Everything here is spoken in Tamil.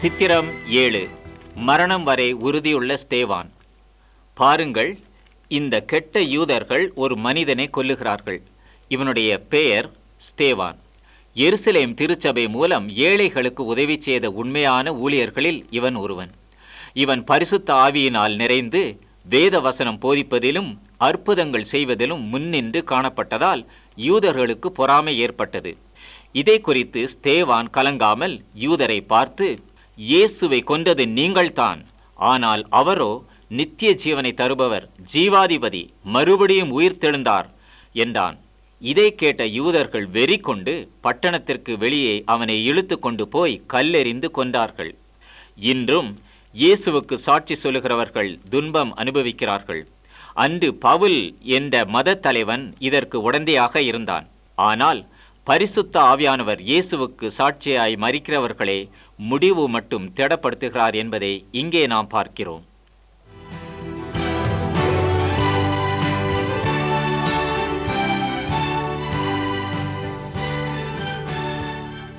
சித்திரம் ஏழு மரணம் வரை உறுதியுள்ள ஸ்தேவான் பாருங்கள் இந்த கெட்ட யூதர்கள் ஒரு மனிதனை கொல்லுகிறார்கள் இவனுடைய பெயர் ஸ்தேவான் எருசலேம் திருச்சபை மூலம் ஏழைகளுக்கு உதவி செய்த உண்மையான ஊழியர்களில் இவன் ஒருவன் இவன் பரிசுத்த ஆவியினால் நிறைந்து வேத வசனம் போதிப்பதிலும் அற்புதங்கள் செய்வதிலும் முன்னின்று காணப்பட்டதால் யூதர்களுக்கு பொறாமை ஏற்பட்டது இதை குறித்து ஸ்தேவான் கலங்காமல் யூதரை பார்த்து இயேசுவை கொன்றது நீங்கள்தான் ஆனால் அவரோ நித்திய ஜீவனை தருபவர் ஜீவாதிபதி மறுபடியும் உயிர்த்தெழுந்தார் என்றான் இதை கேட்ட யூதர்கள் வெறி கொண்டு பட்டணத்திற்கு வெளியே அவனை இழுத்து கொண்டு போய் கல்லெறிந்து கொண்டார்கள் இன்றும் இயேசுவுக்கு சாட்சி சொல்லுகிறவர்கள் துன்பம் அனுபவிக்கிறார்கள் அன்று பவுல் என்ற மத தலைவன் இதற்கு உடந்தையாக இருந்தான் ஆனால் பரிசுத்த ஆவியானவர் இயேசுவுக்கு சாட்சியாய் மறிக்கிறவர்களே முடிவு மட்டும் திடப்படுத்துகிறார் என்பதை இங்கே நாம் பார்க்கிறோம்